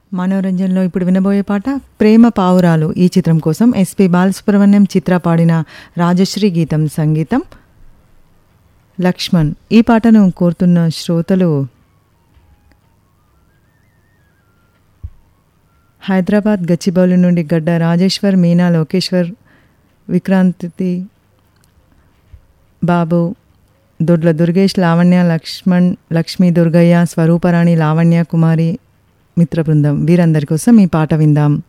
మనోరంజన్లో ఇప్పుడు వినబోయే పాట ప్రేమ పావురాలు ఈ చిత్రం కోసం ఎస్పి బాలసుబ్రహ్మణ్యం చిత్ర పాడిన రాజశ్రీ గీతం సంగీతం లక్ష్మణ్ ఈ పాటను కోరుతున్న శ్రోతలు హైదరాబాద్ గచ్చిబౌలి నుండి గడ్డ రాజేశ్వర్ మీనా లోకేశ్వర్ విక్రాంతి బాబు దొడ్ల దుర్గేష్ లావణ్య లక్ష్మణ్ లక్ష్మీ దుర్గయ్య స్వరూపరాణి లావణ్య కుమారి మిత్ర బృందం వీరందరి కోసం ఈ పాట విందాం